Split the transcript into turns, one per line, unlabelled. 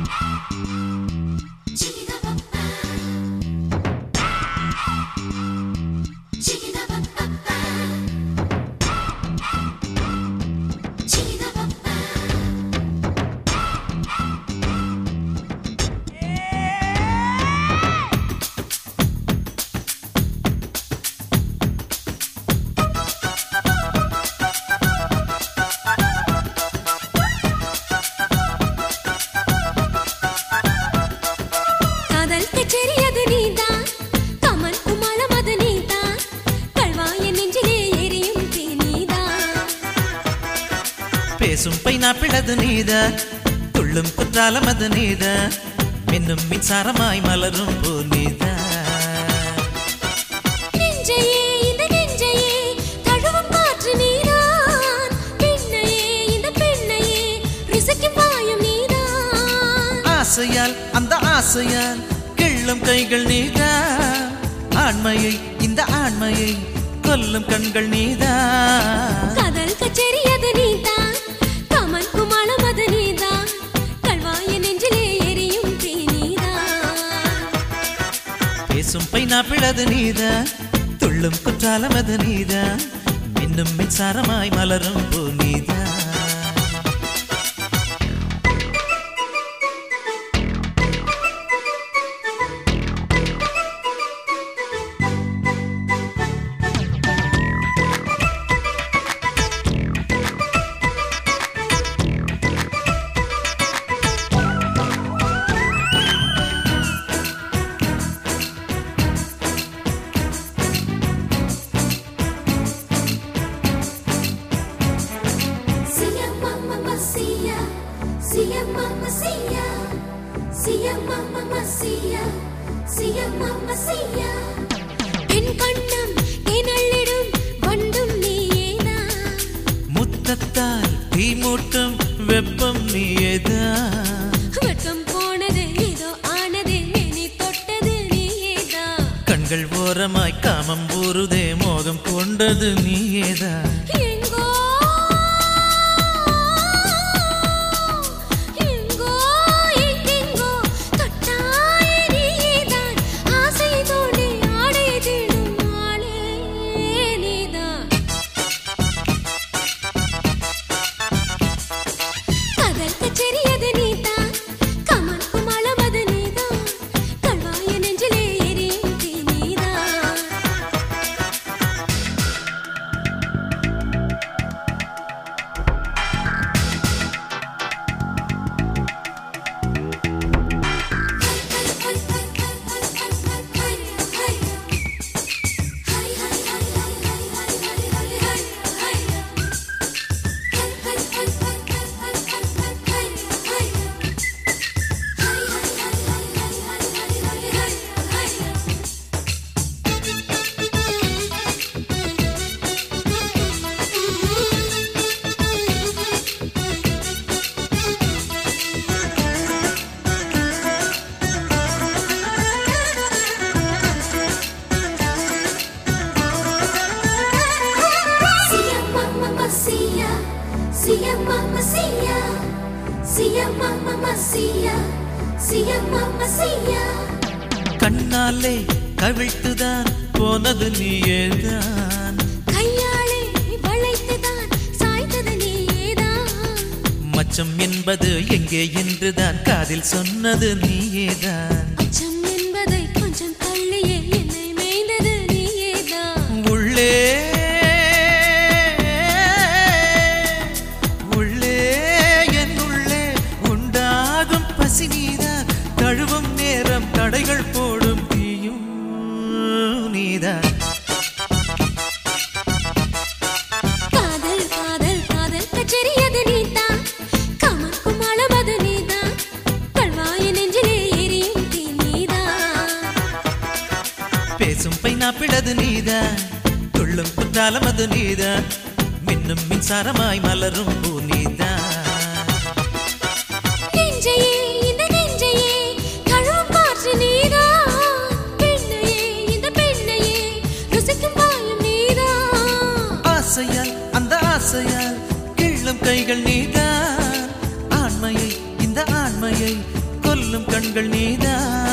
காதல் கச்சேரி அது நீதான் கமன் குமாலம் அது நீதான் கல்வாய நெஞ்சிலே எரியும் தீ நீதான்
பேசும் பைனாப்பிளது நீத துள்ளும் குற்றாலம் அது நீத மின்னும் மின்சாரமாய் மலரும் பூ நீத
நெஞ்சையே இந்த நெஞ்சையே தழுவும் காற்று நீதான் பெண்ணையே இந்த பெண்ணையே ருசிக்கும் வாயும் நீதான்
ஆசையால் அந்த ஆசையால் கிள்ளும் கைகள் நீத ஆண்மையை இந்த ஆண்மையை கொல்லும் கண்கள் நீதா
காதல் கச்சேரி அது நீதான் கமன் குமாலம் அது நீதான் கல்வாய நெஞ்சிலே எரியும் தீ நீதான்
பேசும் பைனாப்பிளது நீத துள்ளும் குற்றாலம் அது நீத மின்னும் மின்சாரமாய் மலரும் பூ நீதா
Sia mamma sia, sia mamma sia, sia mamma sia, sia mamma sia. என் கண்ணம் தினள்ளிடும் வண்டும் நீயேதான்
முத்தத்தால் தீ மூட்டும் வெப்பம் நீயேதா
வெட்கம் போனது ஏதோ ஆனது நீ தொட்டது நீயேதான்
கண்கள் ஓரமாய் காமம் ஊறுதே மோகம் கொண்டது நீயேதா
எங்கோ எங்கோ எங்கெங்கோ தொட்டாய் நீதான் ஆசை தோண்டி ஆடை தேடும் ஆளே நீதான் காதல் கச்சேரி அது நீதான் கமன் குமாலம் அது நீதான் கல்வாய நெஞ்சிலே எரியும் தீ நீதான் Sia mamma sia, sia mamma sia, sia mamma sia, sia mamma sia.
கண்ணாலே கவிழ்த்துதான் போனது நீயேதான்
கையாளே வளைத்துதான் சாய்த்தது நீயேதான்
மச்சம் என்பது எங்கே என்றுதான் காதில் சொன்னது நீயேதான்
அச்சம் என்பதை கொஞ்சம் தள்ளியே என்னை மேய்ந்தது நீயேதான்
உள்ளே உள்ளே என் உள்ளே உண்டாகும் பசி நீதான் தழுவும் நேரம் தடைகள் போடும் தீயும் நீதான்
காதல் காதல் காதல் கச்சேரி அது நீதான் கமன் குமாலம் அது நீதான் கல்வாய நெஞ்சிலே எரியும் தீ நீதான்
பேசும் பைனாப்பிளது நீதான் துள்ளும் குற்றாலம் அது நீதான் மின்னும் மின்சாரமாய் மலரும் பூ நீதான்
நெஞ்சையே இந்த நெஞ்சையே தழுவும் காற்று நீதான் பெண்ணையே இந்த பெண்ணையே ருசிக்கும் வாயும் நீதான்
ஆசையால் அந்த ஆசையால் கிள்ளும் கைகள் நீதான் ஆண்மையை இந்த ஆண்மையை சொல்லும் கண்கள் நீதான்